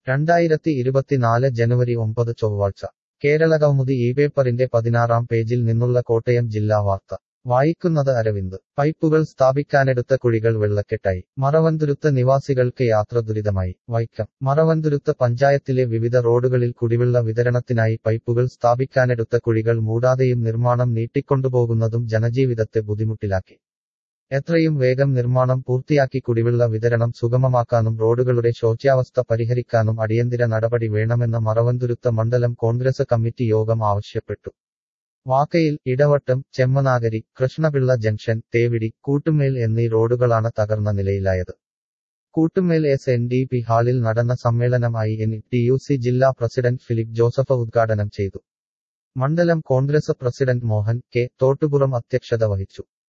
രണ്ടായിരത്തി ഇരുപത്തിനാല് ജനുവരി ഒമ്പത് ചൊവ്വാഴ്ച കേരളകൗമുദി ഈ പേപ്പറിന്റെ പതിനാറാം പേജിൽ നിന്നുള്ള കോട്ടയം ജില്ലാ വാർത്ത വായിക്കുന്നത് അരവിന്ദ് പൈപ്പുകൾ സ്ഥാപിക്കാനെടുത്ത കുഴികൾ വെള്ളക്കെട്ടായി മറവന്തുരുത്ത് നിവാസികൾക്ക് യാത്ര ദുരിതമായി വൈക്കം മറവന്തുരുത്ത് പഞ്ചായത്തിലെ വിവിധ റോഡുകളിൽ കുടിവെള്ള വിതരണത്തിനായി പൈപ്പുകൾ സ്ഥാപിക്കാനെടുത്ത കുഴികൾ മൂടാതെയും നിർമ്മാണം നീട്ടിക്കൊണ്ടുപോകുന്നതും ജനജീവിതത്തെ ബുദ്ധിമുട്ടിലാക്കി എത്രയും വേഗം നിർമ്മാണം പൂർത്തിയാക്കി കുടിവെള്ള വിതരണം സുഗമമാക്കാനും റോഡുകളുടെ ശോച്യാവസ്ഥ പരിഹരിക്കാനും അടിയന്തര നടപടി വേണമെന്ന് മറവന്തുരുത്ത മണ്ഡലം കോൺഗ്രസ് കമ്മിറ്റി യോഗം ആവശ്യപ്പെട്ടു വാക്കയിൽ ഇടവട്ടം ചെമ്മനാഗരി കൃഷ്ണപിള്ള ജംഗ്ഷൻ തേവിടി കൂട്ടുമേൽ എന്നീ റോഡുകളാണ് തകർന്ന നിലയിലായത് Koottumel S N D P ഹാളിൽ നടന്ന സമ്മേളനമായി എൻ ടി യു സി ജില്ലാ പ്രസിഡന്റ് ഫിലിപ്പ് ജോസഫ് ഉദ്ഘാടനം ചെയ്തു മണ്ഡലം കോൺഗ്രസ് പ്രസിഡന്റ് മോഹൻ കെ തോട്ടുപുറം അധ്യക്ഷത വഹിച്ചു